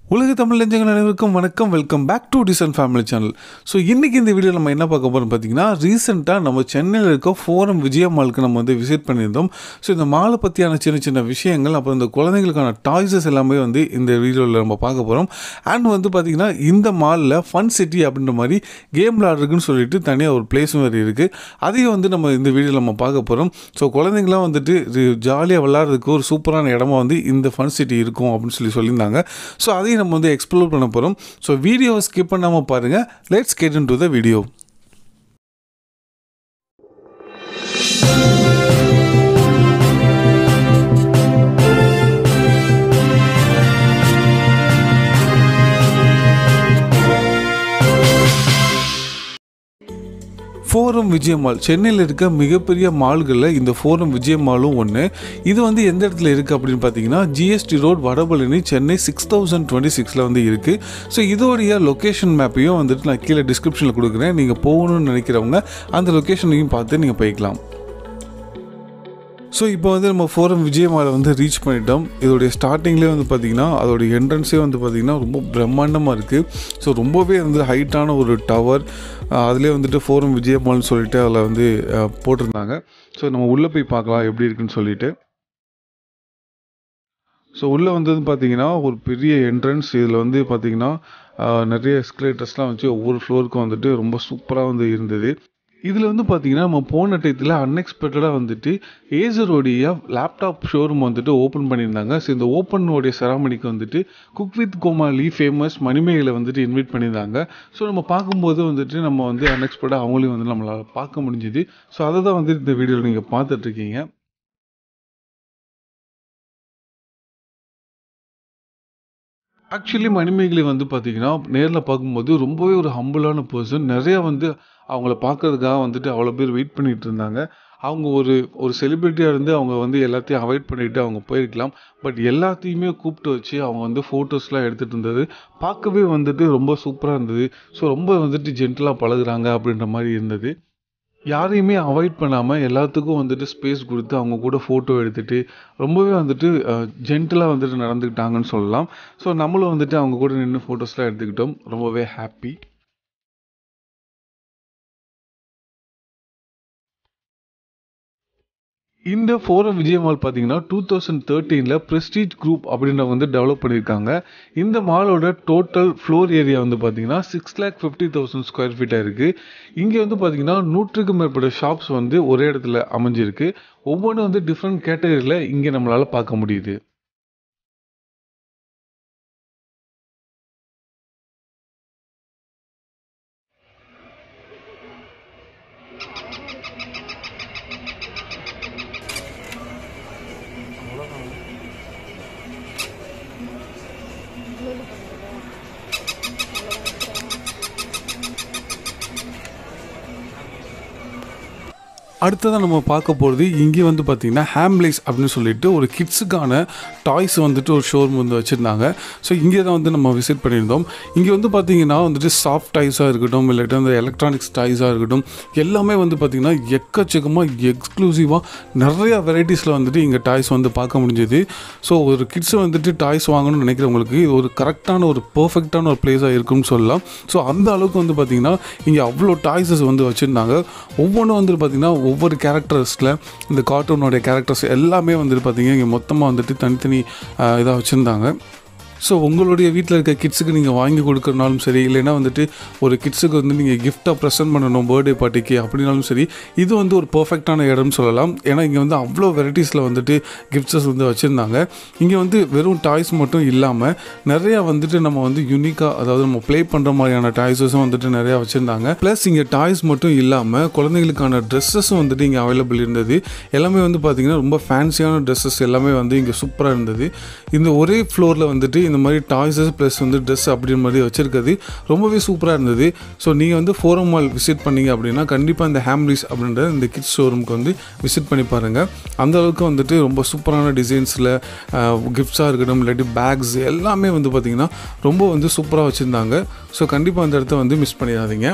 உலக தமிழ் நெஞ்சங்கள் அனைவருக்கும் வணக்கம் welcome back to decent family channel so இன்றைக்கி இந்த வீடியோ நம்ம என்ன பார்க்க போகிறோம் பார்த்தீங்கன்னா ரீசெண்டாக நம்ம சென்னையில் இருக்க ஃபோரம் விஜயா மாலுக்கு நம்ம வந்து விசிட் பண்ணியிருந்தோம் ஸோ இந்த மாலை பற்றியான சின்ன சின்ன விஷயங்கள் அப்புறம் இந்த குழந்தைங்களுக்கான டாய்ஸஸ் எல்லாமே வந்து இந்த வீடியோவில் நம்ம பார்க்க போகிறோம் அண்ட் வந்து பார்த்திங்கன்னா இந்த மாலில் ஃபன் சிட்டி அப்படின்ற மாதிரி கேம் விளாட்றதுக்குன்னு சொல்லிட்டு தனியாக ஒரு பிளேஸ் மாதிரி இருக்குது அதையும் வந்து நம்ம இந்த வீடியோவில் நம்ம பார்க்க போகிறோம் ஸோ குழந்தைங்களாம் வந்துட்டு ஜாலியாக விளாட்றதுக்கு ஒரு சூப்பரான இடமா வந்து இந்த ஃபன் சிட்டி இருக்கும் அப்படின்னு சொல்லி சொல்லியிருந்தாங்க ஸோ அதையும் நம்ம வந்து எக்ஸ்ப்ளோர் பண்ண போகிறோம் ஸோ வீடியோவை ஸ்கிப் பண்ணாமல் பாருங்கள் let's get into the video forum Vijaya mall சென்னையில் இருக்க மிகப்பெரிய மால்களில் இந்த ஃபோரம் விஜய மாலும் ஒன்று இது வந்து எந்த இடத்துல இருக்குது அப்படின்னு பார்த்தீங்கன்னா GST road Vadapalani Chennai six thousand twenty சிக்ஸில் வந்து இருக்குது ஸோ இதோடைய லொக்கேஷன் மேப்பையும் வந்துட்டு நான் கீழே டிஸ்கிரிப்ஷனில் கொடுக்குறேன் நீங்கள் போகணும்னு நினைக்கிறவங்க அந்த லொக்கேஷனையும் பார்த்து நீங்கள் போய்க்கலாம் ஸோ இப்போ வந்து நம்ம ஃபோரம் விஜயமாலை வந்து ரீச் பண்ணிட்டோம் இதோடைய ஸ்டார்டிங்லேயே வந்து பார்த்திங்கன்னா அதோடைய என்ட்ரன்ஸே வந்து பார்த்திங்கன்னா ரொம்ப பிரம்மாண்டமாக இருக்குது ஸோ ரொம்பவே வந்து ஹைட்டான ஒரு டவர் அதிலே வந்துட்டு ஃபோரம் விஜயமால்னு சொல்லிட்டு அதில் வந்து அஹ், போட்டிருந்தாங்க ஸோ நம்ம உள்ளே போய் பார்க்கலாம் எப்படி இருக்குன்னு சொல்லிட்டு ஸோ உள்ளே வந்தது பார்த்தீங்கன்னா ஒரு பெரிய என்ட்ரன்ஸ் இதில் வந்து பார்த்தீங்கன்னா ஆஹ், நிறைய எஸ்கலேட்டர்ஸ்லாம் வச்சு ஒவ்வொரு ஃப்ளோருக்கும் வந்துட்டு ரொம்ப சூப்பராக வந்து இருந்தது இதில் வந்து பார்த்தீங்கன்னா நம்ம போன டயத்தில் அன்எக்ஸ்பெக்டடாக வந்துட்டு ஏசரோடைய லேப்டாப் ஷோரூம் வந்துட்டு ஓப்பன் பண்ணியிருந்தாங்க ஸோ இந்த ஓப்பனோடைய செராமனிக்கு வந்துட்டு cook with Comali famous Manimegalai வந்துட்டு இன்வைட் பண்ணியிருந்தாங்க ஸோ நம்ம பார்க்கும்போது வந்துட்டு நம்ம வந்து அன்எக்ஸ்பெக்டாக அவங்களையும் வந்து நம்மளால் பார்க்க முடிஞ்சுது ஸோ அதை தான் வந்துட்டு இந்த வீடியோவில் நீங்கள் பார்த்துட்ருக்கீங்க ஆக்சுவலி மணிமேகலை வந்து பார்த்தீங்கன்னா நேரில் பார்க்கும்போது ரொம்பவே ஒரு ஹம்பிளான பர்சன் நிறைய வந்து அவங்கள பார்க்கறதுக்காக வந்துட்டு அவ்வளோ பேர் வெயிட் பண்ணிட்டு இருந்தாங்க அவங்க ஒரு ஒரு செலிப்ரிட்டியாக இருந்து அவங்க வந்து எல்லாத்தையும் அவாய்ட் பண்ணிட்டு அவங்க போயிருக்கலாம் பட் எல்லாத்தையுமே கூப்பிட்டு வச்சு அவங்க வந்து ஃபோட்டோஸ்லாம் எடுத்துகிட்டு இருந்தது பார்க்கவே வந்துட்டு ரொம்ப சூப்பராக இருந்தது ஸோ ரொம்ப வந்துட்டு ஜென்டலாக பழகுறாங்க அப்படின்ற மாதிரி இருந்தது யாரையுமே அவாய்ட் பண்ணாமல் எல்லாத்துக்கும் வந்துட்டு ஸ்பேஸ் கொடுத்து அவங்க கூட ஃபோட்டோ எடுத்துட்டு ரொம்பவே வந்துட்டு ஜென்டலாக வந்துட்டு நடந்துக்கிட்டாங்கன்னு சொல்லலாம் ஸோ நம்மளும் வந்துட்டு அவங்க கூட நின்று ஃபோட்டோஸ்லாம் எடுத்துக்கிட்டோம் ரொம்பவே ஹாப்பி இந்த ஃபோரம் விஜய் மால் பார்த்தீங்கன்னா டூ தௌசண்ட் தேர்ட்டீனில் ப்ரெஸ்டீஜ் குரூப் அப்படின்றவங்க வந்து டெவலப் பண்ணியிருக்காங்க இந்த மாலோட டோட்டல் ஃப்ளோர் ஏரியா வந்து பார்த்தீங்கன்னா six lakh fifty thousand square ஃபீட்டாக இருக்குது இங்கே வந்து பார்த்தீங்கன்னா நூற்றுக்கும் மேற்பட்ட ஷாப்ஸ் வந்து ஒரே இடத்துல அமைஞ்சிருக்கு ஒவ்வொன்றும் வந்து டிஃப்ரெண்ட் கேட்டகரியில் இங்கே நம்மளால் பார்க்க முடியுது அடுத்ததாக நம்ம பார்க்க போகிறது இங்கே வந்து பார்த்திங்கன்னா ஹேம்லேஸ் அப்படின்னு சொல்லிட்டு ஒரு கிட்ஸுக்கான டாய்ஸ் வந்துட்டு ஒரு ஷோரூம் வந்து வச்சுருந்தாங்க ஸோ இங்கே தான் வந்து நம்ம விசிட் பண்ணியிருந்தோம் இங்கே வந்து பார்த்திங்கன்னா வந்துட்டு சாஃப்ட் டாய்ஸாக இருக்கட்டும் இல்லாட்டி அந்த எலக்ட்ரானிக்ஸ் டாய்ஸாக இருக்கட்டும் எல்லாமே வந்து பார்த்திங்கன்னா எக்கச்சக்கமாக எக்ஸ்க்ளூசிவாக நிறையா வெரைட்டிஸில் வந்துட்டு இங்கே டாய்ஸ் வந்து பார்க்க முடிஞ்சது ஸோ ஒரு கிட்ஸ் வந்துட்டு டாய்ஸ் வாங்கணும்னு நினைக்கிறவங்களுக்கு இது ஒரு கரெக்டான ஒரு பர்ஃபெக்டான ஒரு பிளேஸாக இருக்கும்னு சொல்லலாம் ஸோ அந்த அளவுக்கு வந்து பார்த்திங்கன்னா இங்கே அவ்வளோ டாய்ஸஸ் வந்து வச்சுருந்தாங்க ஒவ்வொன்றும் வந்துட்டு பார்த்திங்கன்னா ஒவ்வொரு கேரக்டர்ஸில் இந்த கார்ட்டூனோடைய கேரக்டர்ஸ் எல்லாமே வந்துட்டு பார்த்திங்கன்னா இங்கே மொத்தமாக வந்துட்டு தனித்தனி இதாக வச்சுருந்தாங்க ஸோ உங்களுடைய வீட்டில் இருக்க கிட்ஸுக்கு நீங்கள் வாங்கி கொடுக்குறனாலும் சரி இல்லைன்னா வந்துட்டு ஒரு கிட்ஸுக்கு வந்து நீங்கள் கிஃப்டாக ப்ரெசென்ட் பண்ணணும் பர்த்டே பார்ட்டிக்கு அப்படின்னாலும் சரி இது வந்து ஒரு பர்ஃபெக்டான இடம்னு சொல்லலாம் ஏன்னா இங்கே வந்து அவ்வளோ வெரைட்டிஸில் வந்துட்டு கிஃப்ட்ஸஸ் வந்து வச்சுருந்தாங்க இங்கே வந்து வெறும் டாய்ஸ் மட்டும் இல்லாமல் நிறையா வந்துட்டு நம்ம வந்து யூனிக்காக அதாவது நம்ம ப்ளே பண்ணுற மாதிரியான டாய்ஸஸும் வந்துட்டு நிறையா வச்சுருந்தாங்க ப்ளஸ் இங்கே டாய்ஸ் மட்டும் இல்லாமல் குழந்தைங்களுக்கான ட்ரெஸ்ஸஸும் வந்துட்டு இங்கே அவைலபிள் இருந்தது எல்லாமே வந்து பார்த்திங்கன்னா ரொம்ப ஃபேன்சியான ட்ரெஸ்ஸஸ் எல்லாமே வந்து இங்கே சூப்பராக இருந்தது இந்த ஒரே ஃப்ளோரில் வந்துட்டு இந்த மாதிரி டாய்ஸஸ் ப்ளஸ் வந்து ட்ரெஸ் அப்படின்ற மாதிரி வச்சுருக்கிறது ரொம்பவே சூப்பராக இருந்தது ஸோ நீங்கள் வந்து ஃபோரம் மால் விசிட் பண்ணீங்க அப்படின்னா கண்டிப்பாக இந்த ஹேம்லிஸ் அப்படின்ற இந்த கிட்ஸ் ஷோரூமுக்கு வந்து விசிட் பண்ணி பாருங்கள் அந்த அளவுக்கு வந்துட்டு ரொம்ப சூப்பரான டிசைன்ஸில் கிஃப்ட்ஸாக இருக்கட்டும் இல்லாட்டி பேக்ஸ் எல்லாமே வந்து பார்த்திங்கன்னா ரொம்ப வந்து சூப்பராக வச்சுருந்தாங்க ஸோ கண்டிப்பாக அந்த இடத்த வந்து மிஸ் பண்ணிடாதீங்க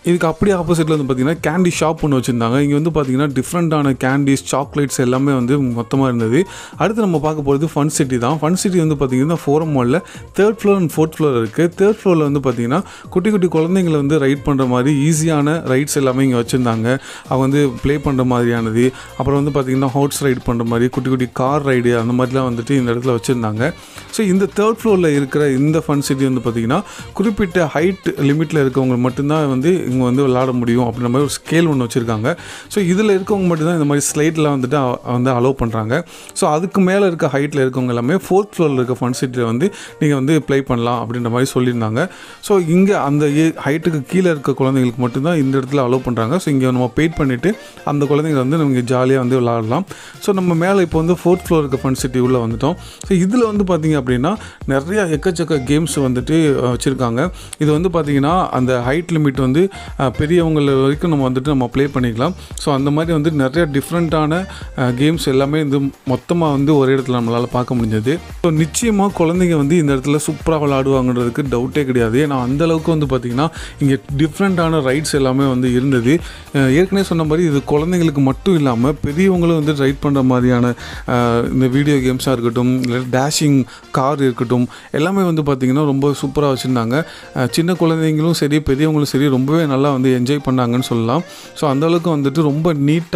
இதுக்கு அப்படியே ஆப்போசிட்டில் வந்து பார்த்தீங்கன்னா கேண்டி ஷாப் ஒன்று வச்சுருந்தாங்க இங்கே வந்து பார்த்தீங்கன்னா டிஃப்ரெண்ட்டான கேண்டீஸ் சாக்லேட்ஸ் எல்லாமே வந்து மொத்தமாக இருந்தது அடுத்து நம்ம பார்க்க போகிறது ஃபன் சிட்டி தான் ஃபன் சிட்டி வந்து பார்த்தீங்கன்னா ஃபோரம் மாலில் third floor and fourth floor இருக்குது தேர்ட் ஃப்ளோரில் வந்து பார்த்தீங்கன்னா குட்டி குட்டி குழந்தைங்களை வந்து ரைட் பண்ணுற மாதிரி ஈஸியான ரைட்ஸ் எல்லாமே இங்கே வச்சுருந்தாங்க அவங்க வந்து ப்ளே பண்ணுற மாதிரியானது அப்புறம் வந்து பார்த்தீங்கன்னா ஹார்ஸ் ரைட் பண்ணுற மாதிரி குட்டி குட்டி கார் ரைடு அந்த மாதிரிலாம் வந்துட்டு இந்த இடத்துல வச்சுருந்தாங்க ஸோ இந்த தேர்ட் ஃப்ளோரில் இருக்கிற இந்த ஃபன் சிட்டி வந்து பார்த்தீங்கன்னா குறிப்பிட்ட ஹைட் லிமிட்டில் இருக்கவங்க மட்டும்தான் வந்து இங்கே வந்து விளாட முடியும் அப்படின்ற மாதிரி ஒரு ஸ்கேல் ஒன்று வச்சுருக்காங்க ஸோ இதில் இருக்கவங்க மட்டும்தான் இந்த மாதிரி ஸ்லைடில் வந்துட்டு அ- வந்து அலோவ் பண்ணுறாங்க ஸோ அதுக்கு மேலே இருக்க ஹைட்டில் இருக்கவங்க எல்லாமே ஃபோர்த் ஃப்ளோரில் இருக்க ஃபன் சிட்டியில் வந்து நீங்கள் வந்து ப்ளே பண்ணலாம் அப்படின்ற மாதிரி சொல்லியிருந்தாங்க ஸோ இங்கே அந்த ஹைட்டுக்கு கீழே இருக்க குழந்தைங்களுக்கு மட்டும்தான் இந்த இடத்துல அலோவ் பண்ணுறாங்க ஸோ இங்கே நம்ம பெயிட் பண்ணிவிட்டு அந்த குழந்தைங்க வந்து நமக்கு ஜாலியாக வந்து விளாடலாம் ஸோ நம்ம மேலே இப்போ வந்து ஃபோர்த் ஃப்ளோர் இருக்க ஃபன் சிட்டி உள்ளே வந்துட்டோம் ஸோ இதில் வந்து பார்த்தீங்க அப்படின்னா நிறைய எக்கச்சக்க கேம்ஸ் வந்துட்டு வச்சுருக்காங்க இது வந்து பார்த்தீங்கன்னா அந்த ஹைட் லிமிட் வந்து அஹ், பெரியவங்கள வரைக்கும் நம்ம வந்துட்டு நம்ம ப்ளே பண்ணிக்கலாம் ஸோ அந்த மாதிரி வந்து நிறைய டிஃப்ரெண்ட்டான கேம்ஸ் எல்லாமே வந்து மொத்தமாக வந்து ஒரே இடத்துல நம்மளால் பார்க்க முடிஞ்சது ஸோ நிச்சயமாக குழந்தைங்க வந்து இந்த இடத்துல சூப்பராக விளாடுவாங்கன்றதுக்கு டவுட்டே கிடையாது ஏன்னா அந்த அளவுக்கு வந்து பார்த்திங்கன்னா இங்கே டிஃப்ரெண்ட்டான ரைட்ஸ் எல்லாமே வந்து இருந்தது அஹ், ஏற்கனவே சொன்ன மாதிரி இது குழந்தைங்களுக்கு மட்டும் இல்லாமல் பெரியவங்களும் வந்து ரைட் பண்ணுற மாதிரியான அஹ், இந்த வீடியோ கேம்ஸாக இருக்கட்டும் இல்லை டேஷிங் கார் இருக்கட்டும் எல்லாமே வந்து பார்த்திங்கன்னா ரொம்ப சூப்பராக வச்சுருந்தாங்க அஹ், சின்ன குழந்தைங்களும் சரி பெரியவங்களும் சரி ரொம்பவே நல்லா வந்து என்ஜாய் பண்ணாங்கன்னு சொல்லலாம் ஸோ அந்தளவுக்கு வந்துட்டு ரொம்ப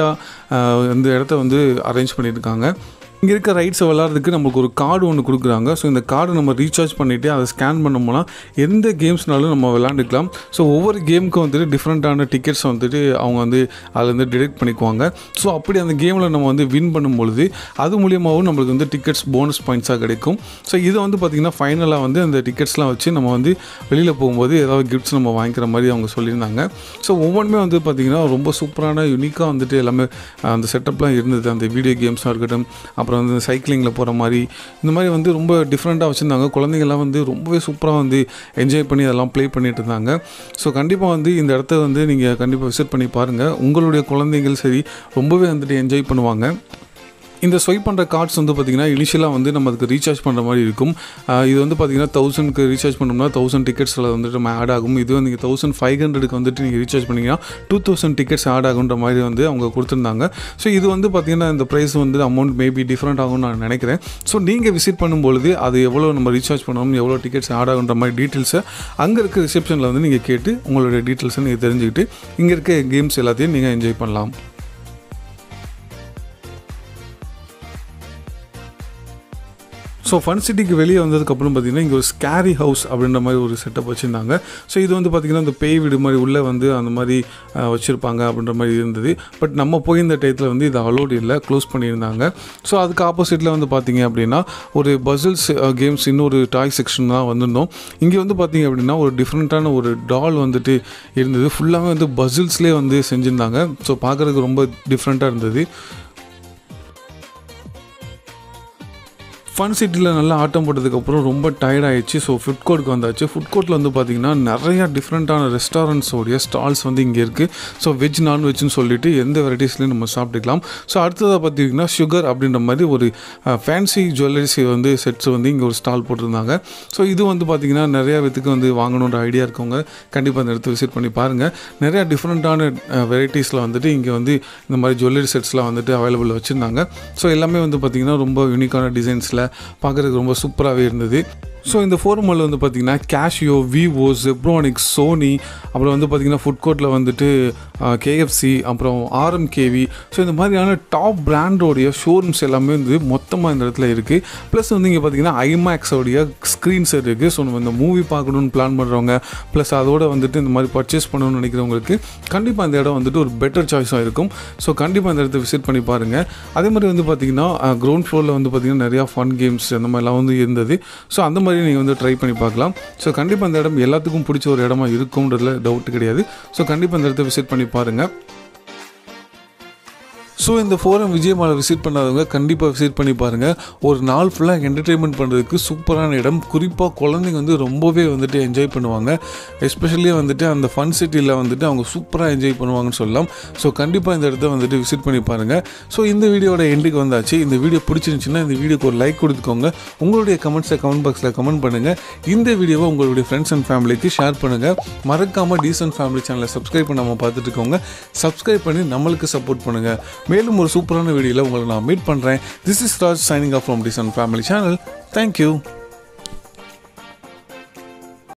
நீட்டாக இந்த இடத்த வந்து அரேஞ்ச் பண்ணியிருக்காங்க இங்கே இருக்க ரைட்ஸை விளாட்றதுக்கு நமக்கு ஒரு கார்டு ஒன்று கொடுக்குறாங்க ஸோ இந்த கார்டு நம்ம ரீசார்ஜ் பண்ணிவிட்டு அதை ஸ்கேன் பண்ணோம்னா எந்த கேம்ஸ்னாலும் நம்ம விளாண்டுக்கலாம் ஸோ ஒவ்வொரு கேமுக்கும் வந்துட்டு டிஃப்ரெண்ட்டான டிக்கெட்ஸ் வந்துட்டு அவங்க வந்து அதில் வந்து டிடெக்ட் பண்ணிக்குவாங்க ஸோ அப்படி அந்த கேமில் நம்ம வந்து வின் பண்ணும்பொழுது அது மூலியமாகவும் நம்மளுக்கு வந்து டிக்கெட்ஸ் போனஸ் பாயிண்ட்ஸாக கிடைக்கும் ஸோ இதை வந்து பார்த்திங்கன்னா ஃபைனலாக வந்து அந்த டிக்கெட்ஸ்லாம் வச்சு நம்ம வந்து வெளியில் போகும்போது ஏதாவது கிஃப்ட்ஸ் நம்ம வாங்கிக்கிற மாதிரி அவங்க சொல்லியிருந்தாங்க ஸோ ஒவ்வொன்றுமே வந்து பார்த்திங்கன்னா ரொம்ப சூப்பரான யூனிக்காக வந்துட்டு எல்லாமே அஹ், அந்த செட்டப்லாம் இருந்தது அந்த வீடியோ கேம்ஸாக இருக்கட்டும் அப்புறம் வந்து சைக்கிளிங்கில் போகிற மாதிரி இந்த மாதிரி வந்து ரொம்ப டிஃப்ரெண்ட்டாக வச்சுருந்தாங்க குழந்தைங்கள்லாம் வந்து ரொம்பவே சூப்பராக வந்து என்ஜாய் பண்ணி அதெல்லாம் ப்ளே பண்ணிட்டு இருந்தாங்க ஸோ கண்டிப்பாக வந்து இந்த இடத்த வந்து நீங்கள் கண்டிப்பாக விசிட் பண்ணி பாருங்கள் உங்களுடைய குழந்தைகள் சரி ரொம்பவே வந்துட்டு என்ஜாய் பண்ணுவாங்க இந்த ஸ்வைப் பண்ணுற கார்ட்ஸ் வந்து பார்த்திங்கன்னா இனிஷியலாக வந்து நம்ம அதுக்கு ரீசார்ஜ் பண்ணுற மாதிரி இருக்கும் ஆஹ் இது வந்து பார்த்திங்கன்னா தௌசண்ட்க்கு ரீசார்ஜ் பண்ணோம்னா தௌசண்ட் டிக்கெட்ஸில் வந்துட்டு நம்ம ஆட் ஆகும் இது வந்து நீங்கள் தௌசண்ட் ஃபைவ் ஹண்ட்ரடுக்கு வந்துட்டு நீங்கள் ரீசார்ஜ் பண்ணிங்கன்னா டூ தௌசண்ட் டிக்கெட்ஸ் ஆட் ஆகுன்ற மாதிரி வந்து அவங்க கொடுத்துருந்தாங்க ஸோ இது வந்து பார்த்திங்கன்னா இந்த ப்ரைஸ் வந்து அமௌண்ட் மேபி டிஃப்ரெண்ட் ஆகும்னு நான் நினைக்கிறேன் ஸோ நீங்கள் விசிட் பண்ணும்பொழுது அது எவ்வளோ நம்ம ரீசார்ஜ் பண்ணணும் எவ்வளோ டிக்கெட்ஸ் ஆட் ஆகுன்ற மாதிரி டீட்டெயில்ஸை அங்கே இருக்க ரிசப்ஷனில் வந்து நீங்கள் கேட்டு உங்களுடைய டீட்டெயில்ஸை நீங்கள் தெரிஞ்சுக்கிட்டு இங்கே இருக்க கேம்ஸ் எல்லாத்தையும் நீங்கள் என்ஜாய் பண்ணலாம் ஸோ ஃபன் சிட்டிக்கு வெளியே வந்ததுக்கப்புறம் பார்த்தீங்கன்னா இங்கே ஒரு ஸ்கேரி ஹவுஸ் அப்படின்ற மாதிரி ஒரு செட்டப் வச்சுருந்தாங்க ஸோ இது வந்து பார்த்திங்கன்னா இந்த பேய் வீடு மாதிரி உள்ளே வந்து அந்த மாதிரி அஹ், வச்சுருப்பாங்க அப்படின்ற மாதிரி இருந்தது பட் நம்ம போயிருந்த டயத்தில் வந்து இது அலோடு இல்லை க்ளோஸ் பண்ணியிருந்தாங்க ஸோ அதுக்கு ஆப்போசிட்டில் வந்து பார்த்தீங்க அப்படின்னா ஒரு பசில்ஸ் கேம்ஸ் இன்னொரு டாய் செக்ஷன் தான் வந்திருந்தோம் இங்கே வந்து பார்த்தீங்க அப்படின்னா ஒரு டிஃப்ரெண்ட்டான ஒரு டால் வந்துட்டு இருந்தது ஃபுல்லாகவே வந்து பசில்ஸ்லேயே வந்து செஞ்சுருந்தாங்க ஸோ பார்க்குறதுக்கு ரொம்ப டிஃப்ரெண்ட்டாக இருந்தது ஃபன் சிட்டியில் நல்லா ஆட்டம் போட்டதுக்கப்புறம் ரொம்ப டயர்ட் ஆயிடுச்சு ஸோ ஃபுட் கோர்ட்டுக்கு வந்தாச்சு ஃபுட் கோர்ட்டில் வந்து பார்த்திங்கன்னா நிறையா டிஃப்ரெண்ட்டான ரெஸ்டாரண்ட்ஸோடைய ஸ்டால்ஸ் வந்து இங்கே இருக்குது ஸோ வெஜ் நான்வெஜ்னு சொல்லிட்டு எந்த வெரைட்டிஸ்லையும் நம்ம சாப்பிட்டுக்கலாம் ஸோ அடுத்ததாக பார்த்தீங்கன்னா சுகர் அப்படின்ற மாதிரி ஒரு ஃபேன்சி ஜுவல்லரிஸ் வந்து செட்ஸ் வந்து இங்கே ஒரு ஸ்டால் போட்டிருந்தாங்க ஸோ இது வந்து பார்த்திங்கன்னா நிறையா வித்துக்கு வந்து வாங்கணுன்ற ஐடியா இருக்கவங்க கண்டிப்பாக அந்த இடத்த விசிட் பண்ணி பாருங்கள் நிறையா டிஃப்ரெண்ட்டான வெரைட்டிஸில் வந்துட்டு இங்கே வந்து இந்த மாதிரி ஜுவல்லரி செட்ஸ்லாம் வந்துட்டு அவைலபிள் வச்சுருந்தாங்க ஸோ எல்லாமே வந்து பார்த்திங்கன்னா ரொம்ப யூனிக்கான டிசைன்ஸில் பார்க்குறதுக்கு ரொம்ப சூப்பராகவே இருந்தது ஸோ இந்த ஃபோர் மாலில் வந்து பார்த்திங்கன்னா கேஷியோ விவோ ஜெப்ரானிக்ஸ் சோனி அப்புறம் வந்து பார்த்திங்கன்னா ஃபுட் கோர்ட்டில் வந்துட்டு கேஎஃப்சி அப்புறம் ஆர்எம்கேவி ஸோ இந்த மாதிரியான டாப் பிராண்டோடைய ஷோரூம்ஸ் எல்லாமே வந்து மொத்தமாக இந்த இடத்துல இருக்குது ப்ளஸ் வந்து இங்கே பார்த்தீங்கன்னா ஐமேக்ஸோடைய ஸ்க்ரீன்ஸ் இருக்குது ஸோ நம்ம இந்த மூவி பார்க்கணுன்னு பிளான் பண்ணுறவங்க ப்ளஸ் அதோட வந்துட்டு இந்த மாதிரி பர்ச்சேஸ் பண்ணணும்னு நினைக்கிறவங்களுக்கு கண்டிப்பாக இந்த இடம் வந்துட்டு ஒரு பெட்டர் சாய்ஸாக இருக்கும் ஸோ கண்டிப்பாக இந்த இடத்த விசிட் பண்ணி பாருங்கள் அதே மாதிரி வந்து பார்த்திங்கன்னா கிரவுண்ட் ஃப்ளோரில் வந்து பார்த்திங்கன்னா நிறையா ஃபன் கேம்ஸ் அந்த மாதிரிலாம் வந்து இருந்தது ஸோ அந்த மாதிரி நீங்கள் வந்து ட்ரை பண்ணி பார்க்கலாம் ஸோ கண்டிப்பாக இந்த இடம் எல்லாத்துக்கும் பிடிச்ச ஒரு இடமா இருக்கும்ன்றதுல டவுட் கிடையாது ஸோ கண்டிப்பாக இந்த இடத்த விசிட் பண்ணி பாருங்கள் ஸோ இந்த ஃபோரம் விஜயமாலை விசிட் பண்ணாதவங்க கண்டிப்பாக விசிட் பண்ணி பாருங்கள் ஒரு நாள் ஃபுல்லாக என்டர்டெயின்மெண்ட் பண்ணுறதுக்கு சூப்பரான இடம் குறிப்பாக குழந்தைங்க வந்து ரொம்பவே வந்துட்டு என்ஜாய் பண்ணுவாங்க எஸ்பெஷலி வந்துட்டு அந்த ஃபன் சிட்டியில் வந்துட்டு அவங்க சூப்பராக என்ஜாய் பண்ணுவாங்கன்னு சொல்லலாம் ஸோ கண்டிப்பாக இந்த இடத்த வந்துட்டு விசிட் பண்ணி பாருங்கள் ஸோ இந்த வீடியோட எண்டுக்கு வந்தாச்சு இந்த வீடியோ பிடிச்சிருந்துச்சுன்னா இந்த வீடியோக்கு ஒரு லைக் கொடுத்துக்கோங்க உங்களுடைய கமெண்ட்ஸை கமெண்ட் பாக்ஸில் கமெண்ட் பண்ணுங்கள் இந்த வீடியோவை உங்களுடைய ஃப்ரெண்ட்ஸ் அண்ட் ஃபேமிலிக்கு ஷேர் பண்ணுங்கள் மறக்காமல் டீசன்ட் ஃபேமிலி சேனலை சப்ஸ்கிரைப் பண்ணாமல் பார்த்துட்டு இருக்கோங்க சப்ஸ்கிரைப் பண்ணி நம்மளுக்கு சப்போர்ட் பண்ணுங்கள் மேலும் ஒரு சூப்பரான வீடியோவில் உங்களை நான் மீட் பண்ணுறேன் this is Raj signing off from decent family channel thank you